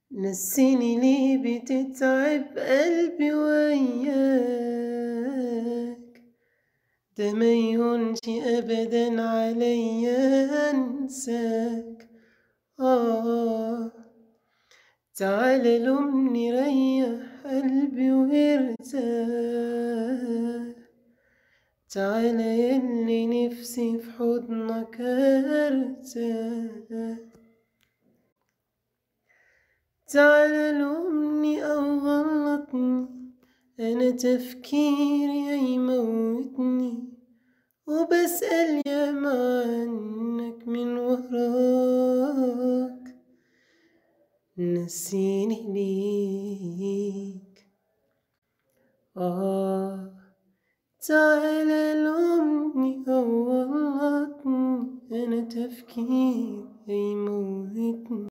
نسيني ليه بتتعب قلبي وياك ده ما يهونش ابدا عليا انساك آه تعالى لومني ريح قلبي وارتاح تعالى يلي نفسي في حضنك ارتاح تعالى لومني او غلطني انا تفكيري هيموتني وبسأل ياما عنك من وراك نسيني ليك آه تعالى لومني أو غلطني أنا تفكير هيموتني